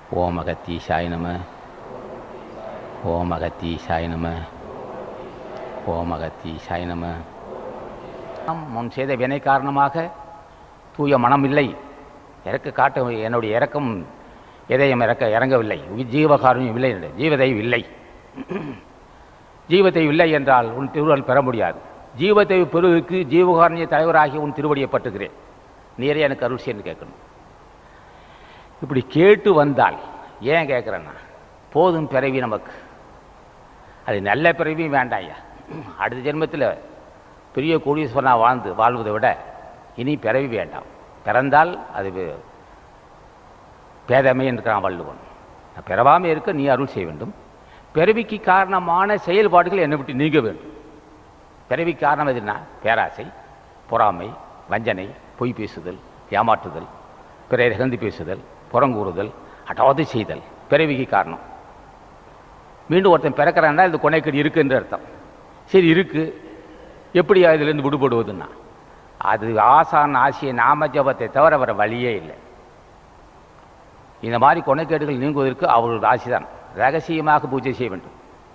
ஓம் அகத்தீசாய நம ஓம் அகத்தீசாய நம ஓம் அகத்தீசாய நம நாம் முன் செய்த வினை காரணமாக தூய மனம் இல்லை இறக்க காட்ட என்னுடைய இறக்கம் இதயம் இறக்க இறங்கவில்லை ஜீவகாரணியம் இல்லை என்று ஜீவதெய்வம் இல்லை ஜீவதெய்வம் இல்லை என்றால் உன் திருவருள் பெற முடியாது ஜீவதெய்வ பெருவுக்கு ஜீவகாரணிய தலைவராகி உன் திருவடியை பட்டுகிறேன் நீரே எனக்கு அருள் செய்யன்னு கேட்கணும் இப்படி கேட்டு வந்தால் ஏன் கேட்குறேன்னா போதும் பிறவி நமக்கு அது நல்ல பிறவியும் வேண்டாம் ஐயா அடுத்த ஜென்மத்தில் பெரிய கோடீஸ்வரனா வாழ்ந்து வாழ்வதை விட இனி பிறவி வேண்டாம் பிறந்தால் அது வே- பேதமை என்கிறான் வள்ளுவன் நான் பிறவாமல் இருக்க நீ அருள் செய்ய வேண்டும் பிறவிக்கு காரணமான செயல்பாடுகள் என்னை விட்டு நீங்க வேண்டும் பிறவி காரணம் எதுனா பேராசை பொறாமை வஞ்சனை பொய் பேசுதல் ஏமாற்றுதல் பிறரை இகழ்ந்து பேசுதல் புறங்கூறுதல் அடாவது செய்தல் பிறவிக்கு காரணம் மீண்டும் ஒருத்தன் பிறக்கிறான்னா இந்த கொனைக்கடி இருக்குன்ற அர்த்தம் சரி இருக்கு எப்படி அதிலிருந்து விடுபடுவதுன்னா அது ஆசான் ஆசிய நாம ஜபத்தை தவிர வர வழியே இல்லை இந்த மாதிரி கொனைக்கேடுகள் நீங்குவதற்கு அவர்களோட ஆசிதான் ரகசியமாக பூஜை செய்ய வேண்டும்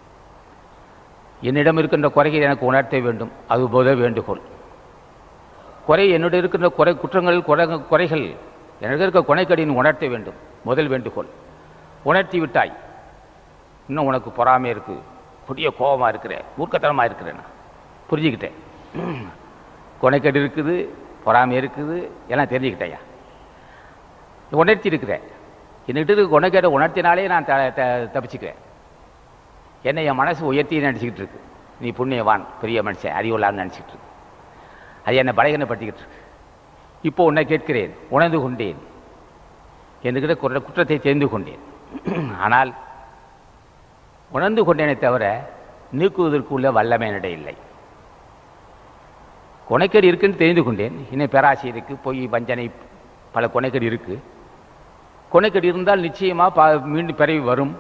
என்னிடம் இருக்கின்ற குறைகளை எனக்கு உணர்த்த வேண்டும் அது போத வேண்டுகோள் குறை என்னுடைய இருக்கின்ற குறை குற்றங்கள் குறை குறைகள் எனக்கு இருக்க கொனைக்கடியின் உணர்த்த வேண்டும் முதல் வேண்டுகோள் உணர்த்தி விட்டாய் இன்னும் உனக்கு பொறாமை இருக்கு கொடிய கோபமாக இருக்கிற மூர்க்கத்தனமாக இருக்கிறேன் புரிஞ்சுக்கிட்டேன் கொனைக்கடி இருக்குது பொறாமை இருக்குது எல்லாம் தெரிஞ்சுக்கிட்டேயா உணர்த்தி இருக்கிறேன் என்கிட்ட இருக்க கொனைக்கேட்டை உணர்த்தினாலே நான் த த- தப்பிச்சுக்கிறேன் என்னை என் மனசு உயர்த்தி நினச்சிக்கிட்டு இருக்கு நீ புண்ணியவான் பெரிய மனுஷன் அறிவுள்ளான்னு நினச்சிக்கிட்டு இருக்கு அது என்னை பலகீனப்படுத்திக்கிட்டு இருக்கு இப்போ உன்னை கேட்கிறேன் உணர்ந்து கொண்டேன் என்கிட்ட குற்ற- குற்றத்தை தெரிந்து கொண்டேன் ஆனால் உணர்ந்து கொண்டேனே தவிர நீக்குவதற்குள்ள வல்லமை என்னிடம் இல்லை கொனைக்கடி இருக்குன்னு தெரிந்து கொண்டேன் இன்னும் பேராசை இருக்கு பொய் வஞ்சனை பல கொனைக்கடி இருக்கு கொனைக்கடி இருந்தால் நிச்சயமா பா மீண்டும் பிறவி வரும்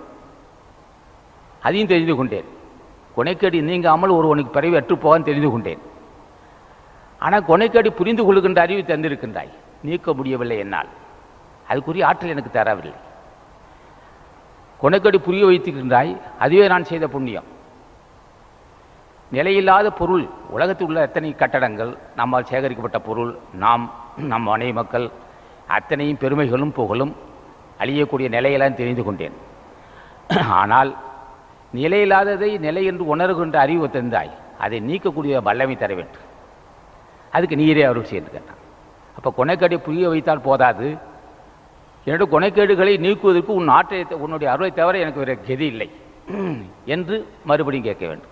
அதையும் தெரிந்து கொண்டேன் கொனைக்கடி நீங்காமல் ஒருவனுக்கு பிறவி அற்று போகான்னு தெரிந்து கொண்டேன் ஆனால் கொனைக்கடி புரிந்து கொள்கின்ற அறிவு தந்திருக்கின்றாய் நீக்க முடியவில்லை என்னால் அதுக்குரிய ஆற்றல் எனக்கு தரவில்லை கொனைக்கடி புரிய வைத்திருக்கின்றாய் அதுவே நான் செய்த புண்ணியம் நிலையில்லாத பொருள் உலகத்தில் உள்ள எத்தனை கட்டடங்கள் நம்மால் சேகரிக்கப்பட்ட பொருள் நாம் நம் மனை மக்கள் அத்தனையும் பெருமைகளும் புகழும் அழியக்கூடிய நிலையெல்லாம் தெரிந்து கொண்டேன் ஆனால் நிலையில்லாததை நிலை என்று உணர்கின்ற அறிவு தந்தாய் அதை நீக்கக்கூடிய வல்லமை தர வேண்டும் அதுக்கு நீரே அருள் செய்து கேட்டான் அப்போ கொனைக்கடி புரிய வைத்தால் போதாது என்னோட கொனைக்கேடுகளை நீக்குவதற்கு உன் ஆற்றை உன்னுடைய அருளை தவிர எனக்கு வேறு கதி இல்லை என்று மறுபடியும் கேட்க வேண்டும்